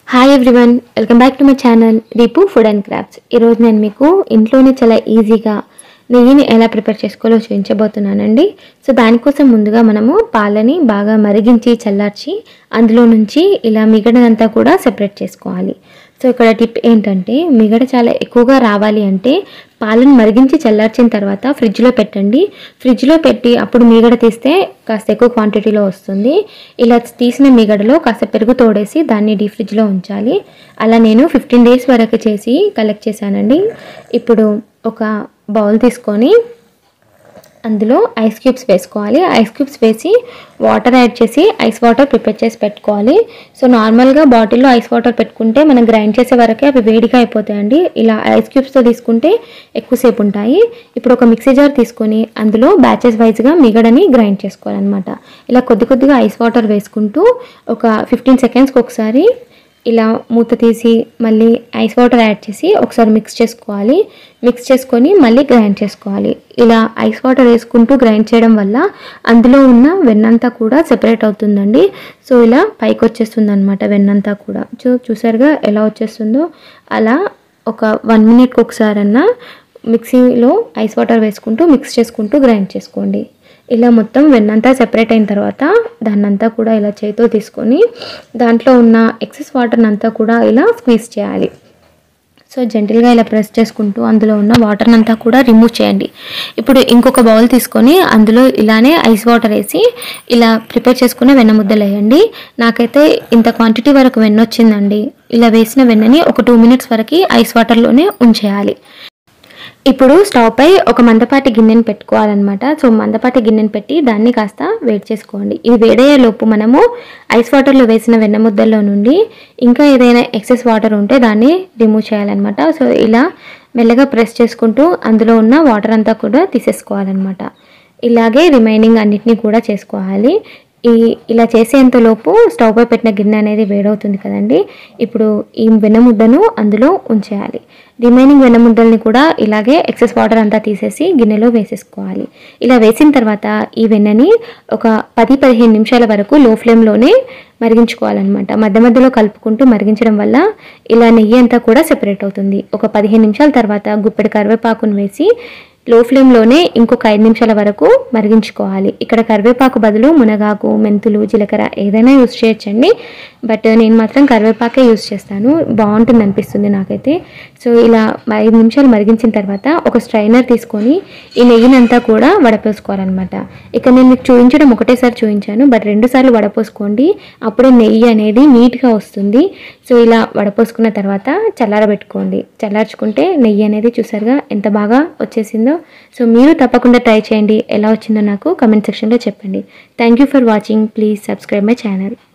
hi everyone welcome back to my channel రీపు food and crafts ఈరోజు నేను మీకు ఇంట్లోనే చాలా ఈజీగా నెయ్యిని ఎలా ప్రిపేర్ చేసుకోవాలో చూపించబోతున్నానండి సో దానికోసం ముందుగా మనము పాలని బాగా మరిగించి చల్లార్చి అందులో నుంచి ఇలా మిగడనంతా కూడా సెపరేట్ చేసుకోవాలి సో ఇక్కడ టిప్ ఏంటంటే మిగడ చాలా ఎక్కువగా రావాలి అంటే పాలను మరిగించి చల్లార్చిన తర్వాత ఫ్రిడ్జ్లో పెట్టండి ఫ్రిడ్జ్లో పెట్టి అప్పుడు మీగడ తీస్తే కాస్త ఎక్కువ క్వాంటిటీలో వస్తుంది ఇలా తీసిన మీగడలో కాస్త పెరుగు తోడేసి దాన్ని డీ ఫ్రిడ్జ్లో ఉంచాలి అలా నేను ఫిఫ్టీన్ డేస్ వరకు చేసి కలెక్ట్ చేశానండి ఇప్పుడు ఒక బౌల్ తీసుకొని అందులో ఐస్ క్యూబ్స్ వేసుకోవాలి ఐస్ క్యూబ్స్ వేసి వాటర్ యాడ్ చేసి ఐస్ వాటర్ ప్రిపేర్ చేసి పెట్టుకోవాలి సో నార్మల్గా బాటిల్లో ఐస్ వాటర్ పెట్టుకుంటే మనం గ్రైండ్ చేసే వరకే అవి వేడిగా అయిపోతాయండి ఇలా ఐస్ క్యూబ్స్తో తీసుకుంటే ఎక్కువసేపు ఉంటాయి ఇప్పుడు ఒక మిక్సీ జార్ తీసుకొని అందులో బ్యాచెస్ వైజ్గా మిగడని గ్రైండ్ చేసుకోవాలన్నమాట ఇలా కొద్ది కొద్దిగా ఐస్ వాటర్ వేసుకుంటూ ఒక ఫిఫ్టీన్ సెకండ్స్కి ఒకసారి ఇలా మూత తీసి మళ్ళీ ఐస్ వాటర్ యాడ్ చేసి ఒకసారి మిక్స్ చేసుకోవాలి మిక్స్ చేసుకొని మళ్ళీ గ్రైండ్ చేసుకోవాలి ఇలా ఐస్ వాటర్ వేసుకుంటూ గ్రైండ్ చేయడం వల్ల అందులో ఉన్న వెన్నంతా కూడా సెపరేట్ అవుతుందండి సో ఇలా పైకి వచ్చేస్తుంది అనమాట వెన్నంతా కూడా చూ చూసారుగా ఎలా వచ్చేస్తుందో అలా ఒక వన్ మినిట్కి ఒకసారన్నా మిక్సీలో ఐస్ వాటర్ వేసుకుంటూ మిక్స్ చేసుకుంటూ గ్రైండ్ చేసుకోండి ఇలా మొత్తం వెన్నంతా సెపరేట్ అయిన తర్వాత దాన్నంతా కూడా ఇలా చేతితో తీసుకొని దాంట్లో ఉన్న ఎక్సెస్ వాటర్ని అంతా కూడా ఇలా స్క్వీజ్ చేయాలి సో జెంటిల్గా ఇలా ప్రెస్ చేసుకుంటూ అందులో ఉన్న వాటర్ అంతా కూడా రిమూవ్ చేయండి ఇప్పుడు ఇంకొక బౌల్ తీసుకొని అందులో ఇలానే ఐస్ వాటర్ వేసి ఇలా ప్రిపేర్ చేసుకున్న వెన్న ముద్దలు వేయండి నాకైతే ఇంత క్వాంటిటీ వరకు వెన్న వచ్చిందండి ఇలా వేసిన వెన్నని ఒక టూ మినిట్స్ వరకు ఐస్ వాటర్లోనే ఉంచేయాలి ఇప్పుడు స్టవ్ పై ఒక మందపాటి గిన్నెని పెట్టుకోవాలన్నమాట సో మందపాటి గిన్నెని పెట్టి దాన్ని కాస్త వేడి చేసుకోండి ఇది వేడయ్యే లోపు మనము ఐస్ వాటర్లో వేసిన వెన్న ముద్దల్లో నుండి ఇంకా ఏదైనా ఎక్సెస్ వాటర్ ఉంటే దాన్ని రిమూవ్ చేయాలన్నమాట సో ఇలా మెల్లగా ప్రెస్ చేసుకుంటూ అందులో ఉన్న వాటర్ అంతా కూడా తీసేసుకోవాలన్నమాట ఇలాగే రిమైనింగ్ అన్నిటినీ కూడా చేసుకోవాలి ఈ ఇలా చేసేంతలోపు స్టవ్ పై పెట్టిన గిన్నె అనేది వేడవుతుంది కదండి ఇప్పుడు ఈ వెన్నముద్దను అందులో ఉంచేయాలి రిమైనింగ్ వెన్నముద్దల్ని కూడా ఇలాగే ఎక్సెస్ వాటర్ అంతా తీసేసి గిన్నెలో వేసేసుకోవాలి ఇలా వేసిన తర్వాత ఈ వెన్నని ఒక పది పదిహేను నిమిషాల వరకు లో ఫ్లేమ్లోనే మరిగించుకోవాలన్నమాట మధ్య మధ్యలో కలుపుకుంటూ మరిగించడం వల్ల ఇలా నెయ్యి అంతా కూడా సెపరేట్ అవుతుంది ఒక పదిహేను నిమిషాల తర్వాత గుప్పెడు కరివేపాకును వేసి లో ఫ్లేమ్లోనే ఇంకొక ఐదు నిమిషాల వరకు మరిగించుకోవాలి ఇక్కడ కరివేపాకు బదులు మునగాకు మెంతులు జీలకర్ర ఏదైనా యూస్ చేయొచ్చండి బట్ నేను మాత్రం కరివేపాకే యూస్ చేస్తాను బాగుంటుంది అనిపిస్తుంది నాకైతే సో ఇలా ఐదు నిమిషాలు మరిగించిన తర్వాత ఒక స్ట్రైనర్ తీసుకొని ఈ నెయ్యినంతా కూడా వడపోసుకోవాలన్నమాట ఇక నేను మీకు చూపించడం ఒకటేసారి చూపించాను బట్ రెండు సార్లు వడపోసుకోండి అప్పుడే నెయ్యి అనేది నీట్గా వస్తుంది సో ఇలా వడపోసుకున్న తర్వాత చల్లారబెట్టుకోండి చల్లార్చుకుంటే నెయ్యి అనేది చూసారుగా ఎంత బాగా వచ్చేసిందో సో మీరు తప్పకుండా ట్రై చేయండి ఎలా వచ్చిందో నాకు కమెంట్ సెక్షన్లో చెప్పండి thank you for watching please subscribe my channel